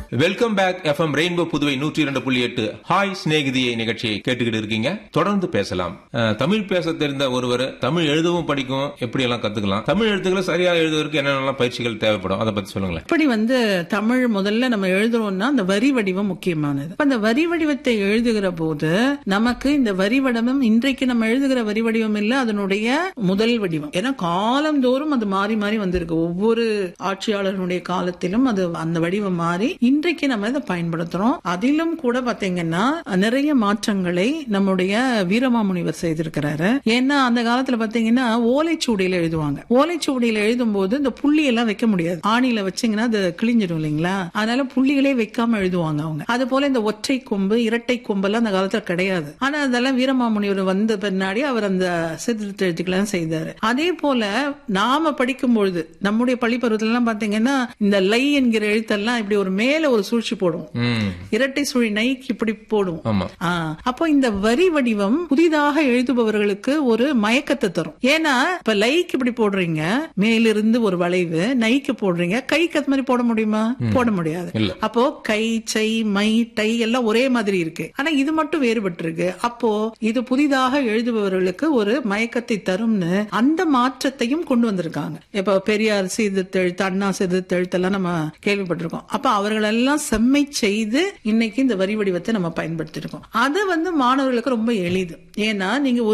Welcome back FM Rainbow Puduvai நூற்றி இரண்டு புள்ளி எட்டு ஹாய் சிநேகிதியை நிகழ்ச்சியை கேட்டுக்கிட்டு இருக்கீங்க தொடர்ந்து பேசலாம் அஹ், தமிழ் பேச தெரிந்த ஒருவர் தமிழ் எழுதவும் படிக்கும் எப்படி எல்லாம் கத்துக்கலாம் தமிழ் எழுத்துக்களை சரியா எழுதுவதற்கு என்னென்னலாம் பயிற்சிகள் தேவைப்படும் அதை பத்தி சொல்லுங்களேன் இப்படி வந்து தமிழ் முதல்ல நம்ம எழுதுறோம்னா அந்த வரி வடிவம் முக்கியமானது அப்ப அந்த வரி வடிவத்தை எழுதுகிற போது நமக்கு இந்த வரி வடிவம் இன்றைக்கு நம்ம எழுதுகிற வரி வடிவம் இல்ல அதனுடைய முதல் வடிவம் ஏன்னா காலந்தோறும் அது மாறி மாறி வந்திருக்கு ஒவ்வொரு ஆட்சியாளர்களுடைய காலத்திலும் அது அந்த வடிவம் மாறி இன்றைக்கு நம்ம இதை பயன்படுத்துறோம் அதிலும் கூட பாத்தீங்கன்னா நிறைய மாற்றங்களை நம்முடைய வீரமாமுனிவர் செய்திருக்கிறாரு ஏன்னா அந்த காலத்துல பாத்தீங்கன்னா ஓலைச்சுவடியில எழுதுவாங்க ஓலைச்சுவடியில எழுதும் போது இந்த புள்ளி எல்லாம் வைக்க முடியாது ஆணியில வச்சீங்கன்னா அது கிழிஞ்சிடும் இல்லைங்களா அதனால புள்ளிகளே வைக்காம எழுதுவாங்க அவங்க அது போல இந்த ஒற்றை கொம்பு இரட்டை கொம்பு எல்லாம் அந்த காலத்துல கிடையாது ஆனா அதெல்லாம் வீரமாமுனிவர் வந்த பின்னாடி அவர் அந்த சீர்திருத்த எழுத்துக்கெல்லாம் செய்தாரு அதே போல நாம படிக்கும் பொழுது நம்முடைய பள்ளிப்பருவத்துல எல்லாம் பாத்தீங்கன்னா இந்த லை என்கிற எழுத்தெல்லாம் இப்படி ஒரு மேல ஒரு சூழ்ச்சி போடும் ம் இரட்டை சுழி நைக்கு இப்படி போடும் ஆமா ஆ, அப்போ இந்த வரி வடிவம் புதிதாக எழுதுபவர்களுக்கு ஒரு மயக்கத்தை தரும் ஏன்னா இப்ப லைக் இப்படி போடுறீங்க மேலிருந்து ஒரு வளைவு நைக்கு போடுறீங்க கைக்கு அது மாதிரி போட முடியுமா போட முடியாது இல்ல. அப்போ கை சை மை டை எல்லாம் ஒரே மாதிரி இருக்கு ஆனா இது மட்டும் வேறுபட்டு இருக்கு அப்போ இது புதிதாக எழுதுபவர்களுக்கு ஒரு மயக்கத்தை தரும்னு அந்த மாற்றத்தையும் கொண்டு வந்திருக்காங்க இப்ப பெரியார் சீர்திருத்தெழுத்து அண்ணா சீர்திருத்தெழுத்தெல்லாம் நம்ம கேள்விப்பட்டிருக்கோம் அப்ப அவர்களெல்லாம் செம்மை செய்து இன்னைக்கு இந்த வரி வடிவத்தை நம்ம பயன்படுத்திருக்கோம் அது வந்து மாணவர்களுக்கு ரொம்ப எளிது ஏன்னா நீங்க ஒரு